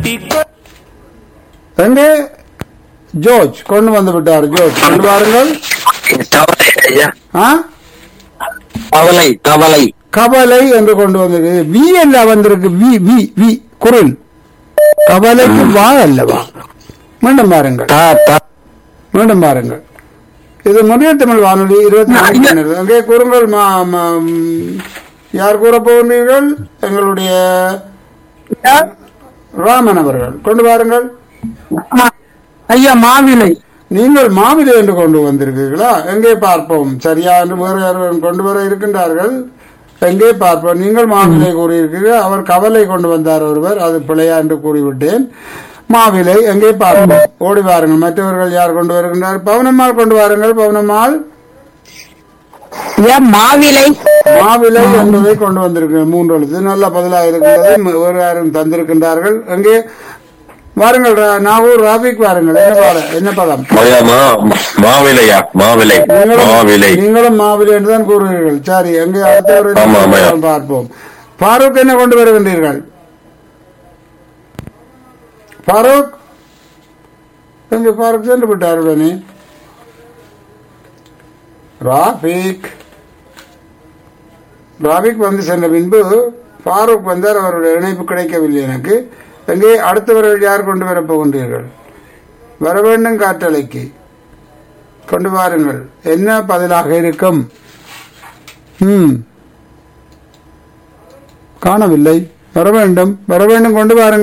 எங்கே ஜோர்ஜ் கொண்டு வந்து விட்டார் ஜோர்ஜ் கொண்டு வாருங்கள் கவலை ஐயா ஆ கவலை கவலை கவலை என்று கொண்டு வந்தது வி அல்ல வந்திருக்கு வி வி வி குரல் கவலைக்கு வா அல்லவா மீண்டும் பாருங்கள் தா தா மீண்டும் பாருங்கள் இது முறைய தமிழ் வானொலி இருபத்தி நான்கு மணி நேரம். அங்கே கூறுங்கள் மா- மா- ம், யார் கூற போகிறீர்கள் எங்களுடைய ராமன் அவர்கள் கொண்டு வாருங்கள் ஐயா மாவிலை நீங்கள் மாவிலை என்று கொண்டு வந்திருக்கிறீர்களா எங்கே பார்ப்போம் சரியா என்று வேறு யாரும் கொண்டு வர இருக்கின்றார்கள் எங்கே பார்ப்போம் நீங்கள் மாவிலை கூறியிருக்கிறீர்கள் அவர் கவலை கொண்டு வந்தார் ஒருவர் அது பிழையா என்று கூறிவிட்டேன் மாவிலை எங்கே பார்ப்போம் ஓடி வாருங்கள் மற்றவர்கள் யார் கொண்டு வருகின்றார் பவனம்மாள் கொண்டு வாருங்கள் பவனம்மாள் ஐயா மாவிலை மாவிலை என்பதை கொண்டு வந்திருக்கிறேன் மூன்று எழுத்து நல்ல பதிலாக இருக்கிறது வேறு யாரும் தந்திருக்கின்றார்கள் எங்கே வாருங்கள் ரா- நாகூர் ராபிக் வாருங்கள் என்ன பாடம் என்ன பதம் ஐயா மா மாவிலையா மாவிலை மாவிலை நீங்களும் நீங்களும் மாவிலை என்றுதான் கூறுவீர்கள் சரி எங்கே அடுத்தவரை ஆமா, ஆமாய்யா. பார்ப்போம் ஃபாரூக் என்ன கொண்டு வருகின்றீர்கள் ஃபாரூக் எங்க ஃபாரூக் சென்று விட்டார் உடனே ராபிக் ராபிக் வந்து சென்ற பின்பு ஃபாரூக் வந்தார் அவருடைய இணைப்பு கிடைக்கவில்லை எனக்கு எங்கே அடுத்தவர்கள் யார் கொண்டு வரப் போகின்றீர்கள் வர வேண்டும் காற்றலைக்கு கொண்டு வாருங்கள் என்ன பதிலாக இருக்கும் ம் காணவில்லை வர வேண்டும் வர வேண்டும் கொண்டு வாருங்கள்